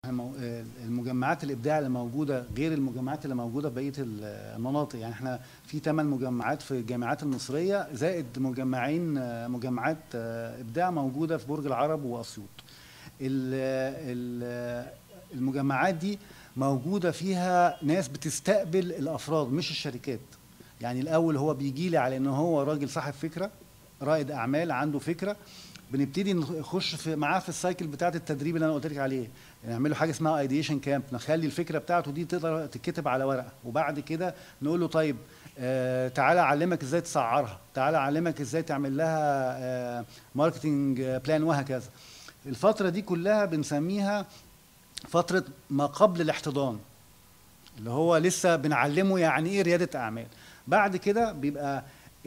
المو- المجمعات الابداع اللي موجوده غير المجمعات اللي موجوده في بقيه المناطق يعني احنا في ثمان مجمعات في الجامعات المصريه زائد مجمعين مجمعات ابداع موجوده في برج العرب واسيوط ال- ال- المجمعات دي موجوده فيها ناس بتستقبل الافراد مش الشركات يعني الاول هو بيجي لي على ان هو راجل صاحب فكره رائد اعمال عنده فكره بنبتدي نخش في معاه في السايكل بتاعه التدريب اللي انا قلت لك عليه نعمل له حاجه اسمها ايديشن كامب نخلي الفكره بتاعته دي تقدر تتكتب على ورقه وبعد كده نقول له طيب آه تعالى اعلمك ازاي تسعرها تعالى اعلمك ازاي تعمل لها آه ماركتنج بلان وهكذا الفتره دي كلها بنسميها فتره ما قبل الاحتضان اللي هو لسه بنعلمه يعني ايه رياده اعمال بعد كده بيبقى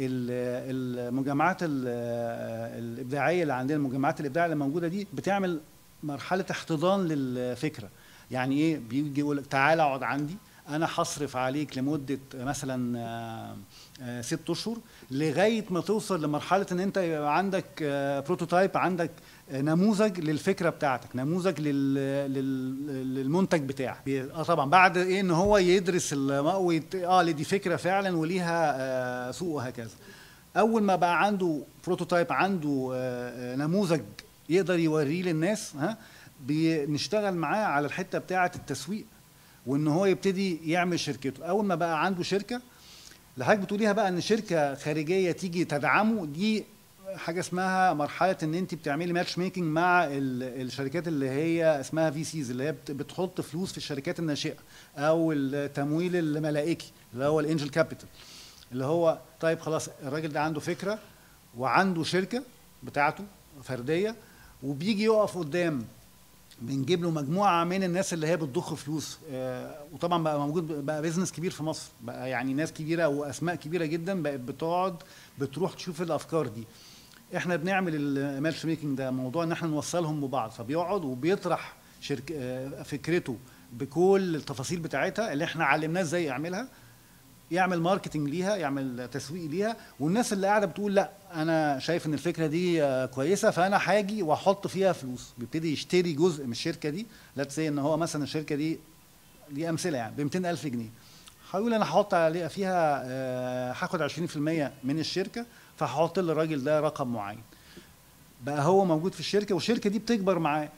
ال- المجمعات ال- الابداعيه اللي عندنا المجمعات الابداع اللي موجوده دي بتعمل مرحله احتضان للفكره يعني ايه بيجي يقول لك تعالى اقعد عندي انا هصرف عليك لمده مثلا آه، آه، ست اشهر لغايه ما توصل لمرحله ان انت يبقى عندك بروتوتايب عندك آه، نموذج للفكره بتاعتك نموذج لل... لل... للمنتج بتاعك بي- اه طبعا بعد ايه ان هو يدرس المقوي اه دي فكره فعلا وليها آه، سوق وهكذا اول ما بقى عنده بروتوتايب عنده آه، آه، نموذج يقدر يوريه للناس ها بنشتغل معاه على الحته بتاعه التسويق وان هو يبتدي يعمل شركته اول ما بقى عنده شركه اللي حضرتك بتقوليها بقى ان شركه خارجيه تيجي تدعمه دي حاجه اسمها مرحله ان انت بتعملي ماتش ميكنج مع ال- الشركات اللي هي اسمها في سيز اللي هي بت- بتحط فلوس في الشركات الناشئه او التمويل الملائكي اللي هو الانجل كابيتال اللي هو طيب خلاص الراجل ده عنده فكره وعنده شركه بتاعته فرديه وبيجي يقف قدام بنجيب له مجموعه من الناس اللي هي بتضخ فلوس آه وطبعا بقى موجود بقى بيزنس كبير في مصر بقى يعني ناس كبيره واسماء كبيره جدا بقت بتقعد بتروح تشوف الافكار دي احنا بنعمل الماتش ميكنج ده موضوع ان احنا نوصلهم ببعض فبيقعد وبيطرح شرك آه فكرته بكل التفاصيل بتاعتها اللي احنا علمناه ازاي يعملها يعمل ماركتنج ليها يعمل تسويق ليها والناس اللي قاعده بتقول لا انا شايف ان الفكره دي آه، كويسه فانا هاجي واحط فيها فلوس بيبتدي يشتري جزء من الشركه دي لا سي ان هو مثلا الشركه دي دي امثله يعني ب 200000 جنيه هيقول انا هحط عليها فيها آه، هاخد 20% من الشركه فهحط للراجل ده رقم معين بقى هو موجود في الشركه والشركه دي بتكبر معاه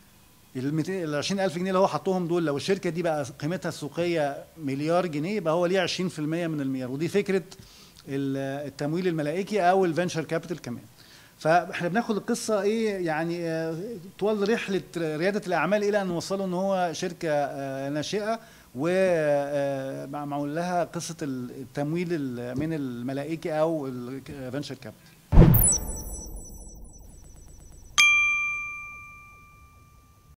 ال 200 ال 20000 جنيه اللي هو حطهم دول لو الشركه دي بقى قيمتها السوقيه مليار جنيه يبقى هو ليه 20% من المليار ودي فكره ال- التمويل الملائكي او الفينشر كابيتال كمان فاحنا بناخد القصه ايه يعني آه، طوال رحله رياده الاعمال الى ان نوصله ان هو شركه آه، ناشئه ومعمول لها قصه التمويل ال- من الملائكي او الفينشر كابيتال